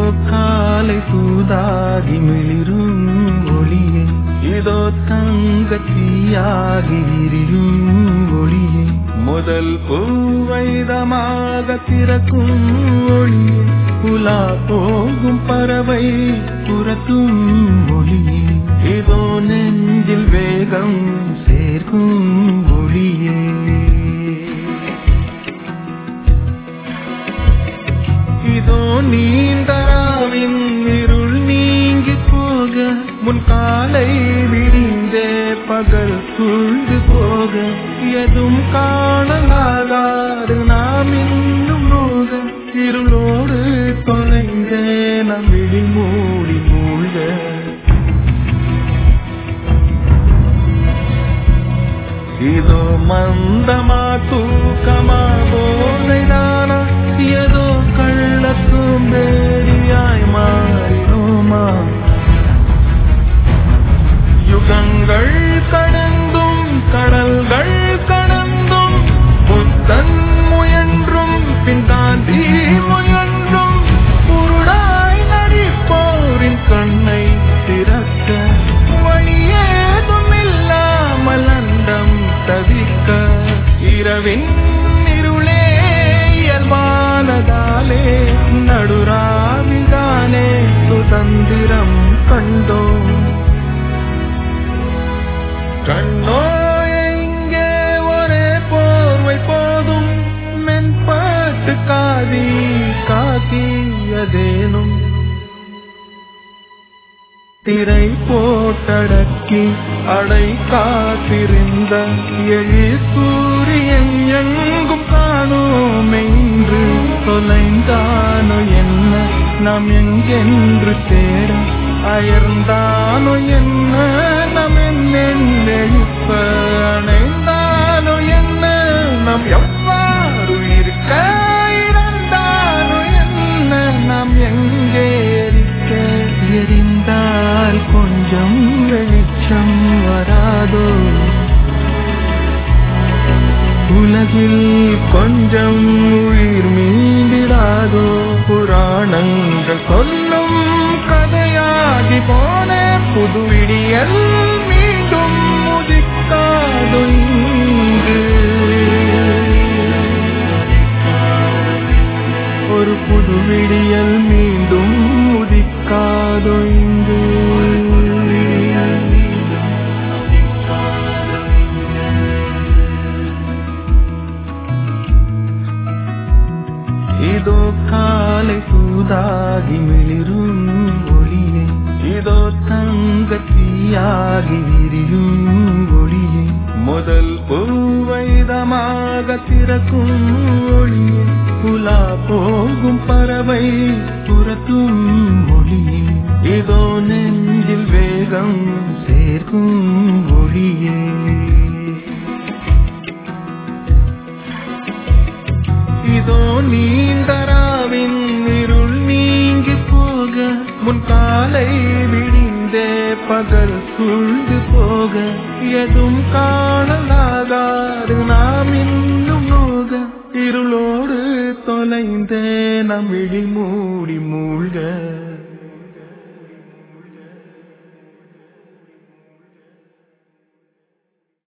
காலை தூதாகி மிளிரும் ஒளியே இதோ தங்கத்தியாகி விரியும் ஒளியே முதல் பூவைதமாக திறக்கும் ஒளியே புலா போகும் பறவை புறத்தும் ஒளியே இதோ நெஞ்சில் வேகம் சேர்க்கும் ஒளியே இதோ நீண்டராவின் இருள் நீங்கி போக முன் காலை விடிந்தே பகல் சூழ்ந்து போக எதும் காணலாகாது நாம் இன்னும் நோக இருளோடு தொலைந்தே நம் விழி மூடி மூழ்க இதோ மந்தமா தூக்கமா போதைதானா ஏதோ கள்ளத்தும் வேடியாய் மாறினோமா யுகங்கள் கடந்தும் கடல்கள் கடந்தும் புத்தன் முயன்றும் பின்தாண்டி முயன்றும் குருடாய் நடிப்போரின் கண்ணை திறக்க வழியேதும் இல்லாமல் அண்டம் தவிக்க இரவின் இருளே இயல்பானதாலே நடுராவில்தானே சுதந்திரம் கண்டோம் கண்ணோ எங்கே ஒரே போர்வை போதும் மென்பட்டு காதி காக்கியதேனும் திரை போட்டடக்கி அடை காத்திருந்த எழி சூரியன் எங்கும் காணோம் என்று தொலைந்தானோ என்ன நாம் எங்கென்று தேட அயர்ந்தானோ என்ன நம் என்னெழுப்ப அணைந்தானோ என்ன நாம் எவ்வாறு இருக்க இறந்தானோ என்ன நாம் எங்கே இருக்க எரிந்தால் கொஞ்சம் வெளிச்சம் வராதோ உலகில் கொஞ்சம் உயிர் மீண்டிடாதோ புராணங்கள் சொல்லும் கதையாகி போன புது விடியல் மீண்டும் முதிக்காதோ இங்கு ஒரு புது விடியல் மீண்டும் உதிக்காதோ இங்கு இதோ காலை தூதாகி மிளிரும் ஒளியே இதோ தங்கத்தியாகி விரியும் ஒளியே முதல் பூவைதமாக திறக்கும் ஒளியே புலா போகும் பறவை புறத்தும் ஒளியே இதோ நெஞ்சில் வேகம் சேர்க்கும் ஒளியே இதோ நீண்டராவின் இருள் நீங்கி போக முன் காலை விடிந்தே பகல் சூழ்ந்து போக எதும் காணலாகாது நாம் இன்னும் நோக இருளோடு தொலைந்தே நம் விழி மூடி மூழ்க